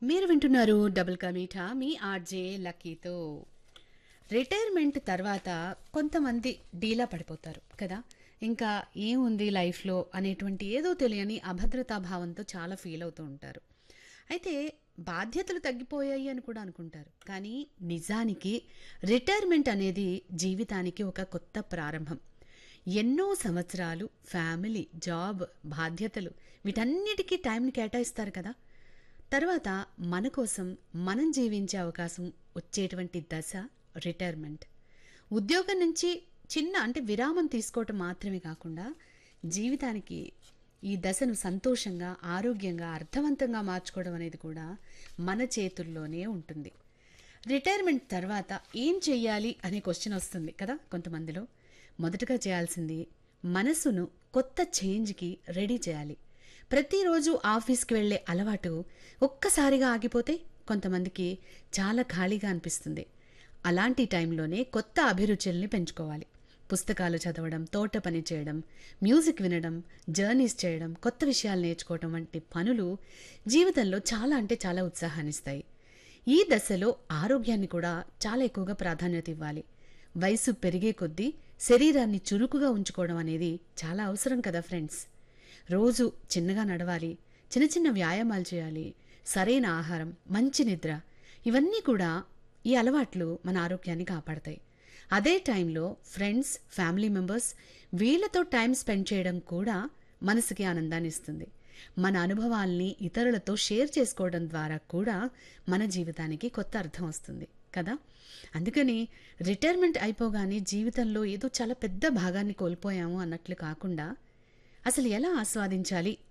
మీరు వింటున్నారు డబుల్ కమీఠా మీ ఆర్జే లక్కీతో రిటైర్మెంట్ తర్వాత కొంతమంది డీలా పడిపోతారు కదా ఇంకా ఏముంది లైఫ్లో అనేటువంటి ఏదో తెలియని అభద్రతా భావంతో చాలా ఫీల్ అవుతూ ఉంటారు అయితే బాధ్యతలు తగ్గిపోయాయి అని కూడా అనుకుంటారు కానీ నిజానికి రిటైర్మెంట్ అనేది జీవితానికి ఒక కొత్త ప్రారంభం ఎన్నో సంవత్సరాలు ఫ్యామిలీ జాబ్ బాధ్యతలు వీటన్నిటికీ టైంని కేటాయిస్తారు కదా తర్వాత మన కోసం మనం జీవించే అవకాశం వచ్చేటువంటి దశ రిటైర్మెంట్ ఉద్యోగం నుంచి చిన్న అంటే విరామం తీసుకోవటం మాత్రమే కాకుండా జీవితానికి ఈ దశను సంతోషంగా ఆరోగ్యంగా అర్థవంతంగా మార్చుకోవడం అనేది కూడా మన చేతుల్లోనే ఉంటుంది రిటైర్మెంట్ తర్వాత ఏం చెయ్యాలి అనే క్వశ్చన్ వస్తుంది కదా కొంతమందిలో మొదటగా చేయాల్సింది మనసును కొత్త చేంజ్కి రెడీ చేయాలి ప్రతిరోజు ఆఫీస్కి వెళ్ళే అలవాటు ఒక్కసారిగా ఆగిపోతే కొంతమందికి చాలా ఖాళీగా అనిపిస్తుంది అలాంటి టైంలోనే కొత్త అభిరుచుల్ని పెంచుకోవాలి పుస్తకాలు చదవడం తోట పని చేయడం మ్యూజిక్ వినడం జర్నీస్ చేయడం కొత్త విషయాలు నేర్చుకోవడం వంటి పనులు జీవితంలో చాలా అంటే చాలా ఉత్సాహాన్నిస్తాయి ఈ దశలో ఆరోగ్యాన్ని కూడా చాలా ఎక్కువగా ప్రాధాన్యత ఇవ్వాలి వయసు పెరిగే కొద్దీ శరీరాన్ని చురుకుగా ఉంచుకోవడం అనేది చాలా అవసరం కదా ఫ్రెండ్స్ రోజు చిన్నగా నడవాలి చిన్న చిన్న వ్యాయామాలు చేయాలి సరైన ఆహారం మంచి నిద్ర ఇవన్నీ కూడా ఈ అలవాట్లు మన ఆరోగ్యాన్ని కాపాడతాయి అదే టైంలో ఫ్రెండ్స్ ఫ్యామిలీ మెంబర్స్ వీళ్ళతో టైం స్పెండ్ చేయడం కూడా మనసుకి ఆనందాన్ని ఇస్తుంది మన అనుభవాల్ని ఇతరులతో షేర్ చేసుకోవడం ద్వారా కూడా మన జీవితానికి కొత్త అర్థం వస్తుంది కదా అందుకని రిటైర్మెంట్ అయిపోగానే జీవితంలో ఏదో చాలా పెద్ద భాగాన్ని కోల్పోయాము అన్నట్లు కాకుండా అసలు ఎలా ఆస్వాదించాలి